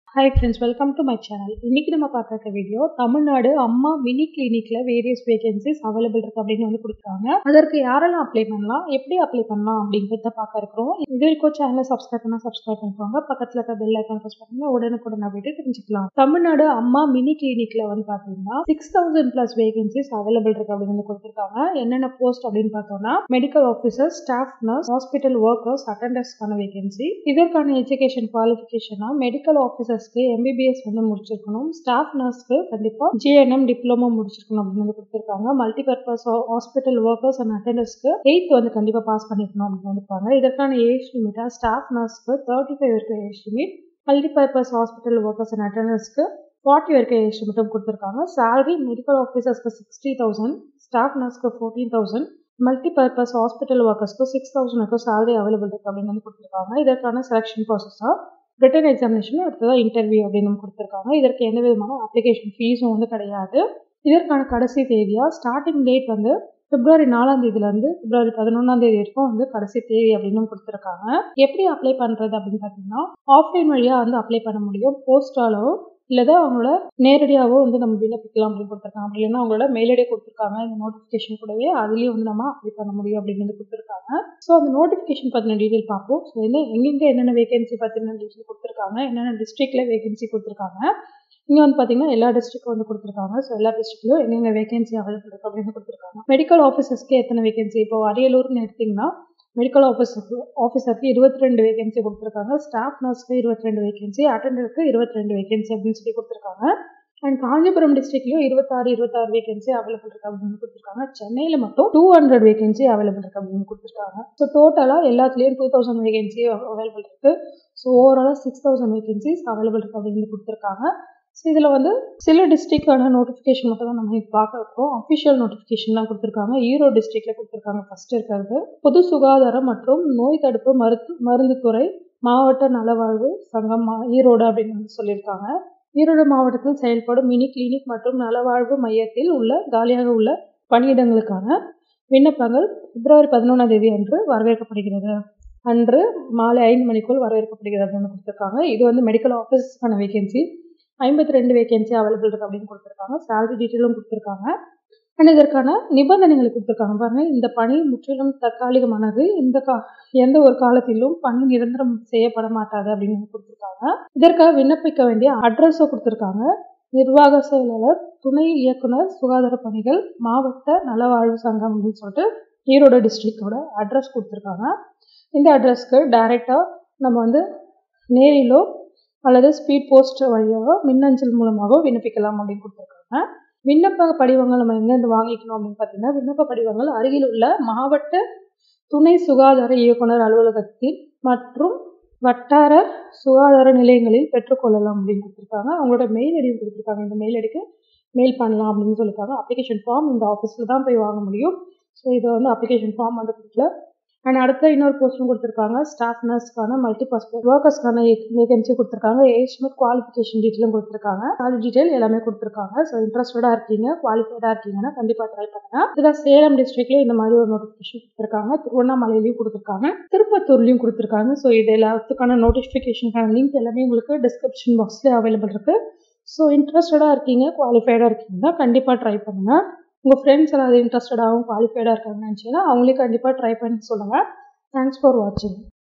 hi friends welcome to my channel இன்னைக்கு நம்ம பார்க்க வீடியோ தமிழ்நாடு அம்மா மினி கிளினிக்ல வேரியஸ் வேகன்சிஸ் அவைலபிள் இருக்கு அப்படின்னு வந்து கொடுக்குறாங்க அதற்கு யாரெல்லாம் அப்ளை பண்ணலாம் எப்படி அப்ளை பண்ணலாம் அப்படிங்கிறத பார்க்க இருக்கிறோம் இது வரைக்கும் சேனலை சப்ஸ்கிரைப் பண்ணா சப்ஸ்கிரைப் பண்ணிக்கோங்க பக்கத்துல இருக்க பெல் ஐக்கான் ப்ரெஸ் பண்ணுங்க உடனுக்குடன் வீடியோ தெரிஞ்சுக்கலாம் தமிழ்நாடு அம்மா மினி கிளினிக்ல வந்து பாத்தீங்கன்னா six thousand plus vacancies available இருக்கு அப்படின்னு வந்து கொடுத்துருக்காங்க என்னென்ன போஸ்ட் அப்படின்னு பார்த்தோம்னா medical officer staff nurse hospital workers அட்டண்டர்ஸ்க்கான வேகன்சி இதற்கான எஜுகேஷன் குவாலிஃபிகேஷனா மெடிக்கல் ஆஃபீஸர்ஸ்க்கு எம்பிபிஎஸ் வந்து முடிச்சிருக்கணும் ஸ்டாஃப் நர்ஸ்க்கு கண்டிப்பா ஜிஎன்எம் டிப்ளமோ முடிச்சிருக்கணும் அப்படின்னு வந்து கொடுத்துருக்காங்க multi purpose hospital workers and அட்டண்டர்ஸ்க்கு எயித் வந்து கண்டிப்பா பாஸ் பண்ணிருக்கணும் அப்படின்னு வந்துருப்பாங்க இதற்கான ஏஜ் லிமிட்டா ஸ்டாஃப் நர்ஸ்க்கு தேர்ட்டி ஃபைவ் இருக்க age limit multi purpose hospital workers and அட்டண்டர்ஸ்க்கு ஃபார்ட்டி வரைக்கும் ஏஜ் லிமிட்டும் கொடுத்துருக்காங்க சேலரி மெடிக்கல் ஆஃபீஸர்ஸ்க்கு சிக்ஸ்டி தௌசண்ட் ஸ்டாஃப் நர்ஸ்க்கு fourteen thousand multi purpose hospital ஒர்க்கர்ஸ்க்கு சிக்ஸ் தௌசண்ட் வரைக்கும் சேலரி அவைலபிள் இருக்கு அப்படின்னு வந்து கொடுத்துருக்காங்க இதற்கான செலெக்ஷன் ப்ராசஸாக ரிட்டன் எக்ஸாமினேஷன் அடுத்ததான் இன்டர்வியூ அப்படின்னு கொடுத்துருக்காங்க இதற்கு எந்த விதமான அப்ளிகேஷன் ஃபீஸும் வந்து கிடையாது இதற்கான கடைசி தேதியா ஸ்டார்டிங் டேட் வந்து பிப்ரவரி நாலாம் தேதியிலேருந்து பிப்ரவரி பதினொன்றாம் தேதி வரைக்கும் வந்து கடைசி தேதி அப்படின்னு கொடுத்துருக்காங்க எப்படி அப்ளை பண்ணுறது அப்படின்னு பார்த்தீங்கன்னா ஆஃப்லைன் வழியாக வந்து அப்ளை பண்ண முடியும் போஸ்டாலோ இல்லைதா அவங்களோட நேரடியாகவோ வந்து நம்ம விண்ணப்பிக்கலாம் அப்படின்னு கொடுத்துருக்காங்க அப்படி இல்லைன்னா அவங்களோட மெயிலடியே கொடுத்துருக்காங்க இந்த நோட்டிஃபிகேஷன் கூடவே அதுலேயும் வந்து நம்ம அப்ளை பண்ண முடியும் அப்படின்னு வந்து கொடுத்துருக்காங்க ஸோ அந்த நோட்டிஃபிகேஷன் பற்றின டீட்டெயில் பார்ப்போம் ஸோ என்ன எங்கெங்கே என்னென்ன வேகன்சி பற்றின டீட்டெயில் கொடுத்துருக்காங்க என்னென்ன டிஸ்ட்ரிக்டில் வேகன்சி கொடுத்துருக்காங்க இங்கே வந்து பார்த்தீங்கன்னா எல்லா டிஸ்ட்ரிக்டும் வந்து கொடுத்துருக்காங்க ஸோ எல்லா டிஸ்ட்ரிக்ட்லையும் எங்கெங்க வேகன்சி அவைலபிள் இருக்குது அப்படின்னு கொடுத்துருக்காங்க மெடிக்கல் ஆஃபீஸர்ஸ்க்கு எத்தனை வேகன்சி இப்போ அரியலூர்னு எடுத்திங்கன்னா மெடிக்கல் ஆஃபீஸருக்கு ஆஃபீஸருக்கு இருபத்தி ரெண்டு வேகன்சி கொடுத்துருக்காங்க ஸ்டாஃப் நர்ஸ்க்கு இருபத்தி ரெண்டு வேகன்சி அட்டண்டருக்கு இருபத்தி ரெண்டு வேகன்சி அப்படின்னு சொல்லி கொடுத்துருக்காங்க அண்ட் காஞ்சிபுரம் டிஸ்ட்ரிக்ட்லையும் இருபத்தாறு இருபத்தாறு வேகன்சி அவைலபிள் இருக்கு அப்படின்னு கொடுத்துருக்காங்க சென்னையில் மட்டும் டூ ஹண்ட்ரட் வேகன்சி அவைலபிள் இருக்கு அப்படின்னு கொடுத்துருக்காங்க ஸோ டோட்டலாக எல்லாத்துலேயும் டூ தௌசண்ட் வேகன்சி அவைலபிள் இருக்கு ஸோ ஓவராலாக சிக்ஸ் தௌசண்ட் வேகன்சிஸ் அவைலபிள் இருக்கு அப்படின்னு கொடுத்துருக்காங்க ஸோ இதில் வந்து சில டிஸ்ட்ரிக்டான நோட்டிஃபிகேஷன் மட்டும் தான் நம்ம இப்போ பார்க்க இருக்கோம் அஃபிஷியல் நோட்டிஃபிகேஷன்லாம் கொடுத்துருக்காங்க ஈரோடு டிஸ்ட்ரிக்டில் கொடுத்துருக்காங்க ஃபர்ஸ்ட் இருக்கிறது பொது சுகாதாரம் மற்றும் நோய் தடுப்பு மருத்து மருந்துத்துறை மாவட்ட நலவாழ்வு சங்கம் ஈரோடு அப்படின்னு வந்து சொல்லியிருக்காங்க ஈரோடு மாவட்டத்தில் செயல்படும் மினி கிளினிக் மற்றும் நலவாழ்வு மையத்தில் உள்ள காலியாக உள்ள பணியிடங்களுக்கான விண்ணப்பங்கள் பிப்ரவரி பதினொன்றாம் தேதி அன்று வரவேற்கப்படுகிறது அன்று மாலை ஐந்து மணிக்குள் வரவேற்கப்படுகிறது அப்படின்னு கொடுத்துருக்காங்க இது வந்து மெடிக்கல் ஆஃபீஸர்ஸ்க்கான வேகன்சி ஐம்பத்தி ரெண்டு வேகன்சி அவைலபிள் இருக்கு அப்படின்னு கொடுத்துருக்காங்க சேலரி டீட்டெயிலும் கொடுத்துருக்காங்க அண்ட் இதற்கான நிபந்தனைகள் கொடுத்துருக்காங்க பாருங்க இந்த பணி முற்றிலும் தற்காலிகமானது இந்த கா எந்த ஒரு காலத்திலும் பணி நிரந்தரம் செய்யப்பட மாட்டாது அப்படின்னு கொடுத்துருக்காங்க இதற்காக விண்ணப்பிக்க வேண்டிய அட்ரஸும் கொடுத்துருக்காங்க நிர்வாக செயலாளர் துணை இயக்குனர் சுகாதார பணிகள் மாவட்ட நலவாழ்வு சங்கம் அப்படின்னு சொல்லிட்டு ஈரோடு டிஸ்ட்ரிக்டோட அட்ரஸ் கொடுத்துருக்காங்க இந்த அட்ரஸ்க்கு டைரெக்டாக நம்ம வந்து நேரிலோ அல்லது ஸ்பீட் போஸ்ட் வழியாக மின்னஞ்சல் மூலமாக விண்ணப்பிக்கலாம் அப்படின்னு கொடுத்துருக்காங்க விண்ணப்ப படிவங்கள் நம்ம எங்கேருந்து வாங்கிக்கணும் அப்படின்னு பார்த்தீங்கன்னா விண்ணப்ப படிவங்கள் அருகில் உள்ள மாவட்ட துணை சுகாதார இயக்குனர் அலுவலகத்தில் மற்றும் வட்டார சுகாதார நிலையங்களில் பெற்றுக்கொள்ளலாம் அப்படின்னு கொடுத்துருக்காங்க அவங்களோட மெயில் ஐடியும் கொடுத்துருக்காங்க இந்த மெயில் ஐடிக்கு மெயில் பண்ணலாம் அப்படின்னு சொல்லியிருக்காங்க அப்ளிகேஷன் ஃபார்ம் இந்த ஆஃபீஸில் தான் போய் வாங்க முடியும் ஸோ இதை வந்து அப்ளிகேஷன் ஃபார்ம் வந்து கொடுக்கல அண்ட் அடுத்த இன்னொரு போஸ்டும் கொடுத்துருக்காங்க ஸ்டாஃப் நர்ஸ்க்கான மல்டி பர்சனல் ஒர்க்கர்ஸ்க்கான வேகன்சி கொடுத்துருக்காங்க ஏஜ் லிமிட் குவாலிஃபிகேஷன் டீட்டெயிலும் கொடுத்துருக்காங்க அது டீட்டெயில் எல்லாமே கொடுத்துருக்காங்க ஸோ இன்ட்ரெஸ்டடாக இருக்கீங்க குவாலிஃபைடாக இருக்கீங்கன்னா கண்டிப்பாக ட்ரை பண்ணுங்க இதுதான் சேலம் டிஸ்ட்ரிக்ட்லேயும் இந்த மாதிரி ஒரு நோட்டிஃபிகேஷன் கொடுத்துருக்காங்க திருவண்ணாமலையிலையும் கொடுத்துருக்காங்க திருப்பத்தூர்லையும் கொடுத்துருக்காங்க ஸோ இது எல்லாத்துக்கான நோட்டிஃபிகேஷனுக்கான லிங்க் எல்லாமே உங்களுக்கு டிஸ்கிரிப்ஷன் பாக்ஸில் அவைலபிள் இருக்குது ஸோ இன்ட்ரெஸ்டடாக இருக்கீங்க குவாலிஃபைடாக இருக்கீங்கன்னா கண்டிப்பாக ட்ரை பண்ணுங்கள் உங்கள் ஃப்ரெண்ட்ஸ் எல்லாம் அது இன்ட்ரெஸ்டடாகவும் குவாலிஃபைடாக இருக்காங்கன்னு நினச்சிங்கன்னா அவங்களே கண்டிப்பாக ட்ரை பண்ணி சொல்லுங்கள் தேங்க்ஸ் ஃபார் வாட்சிங்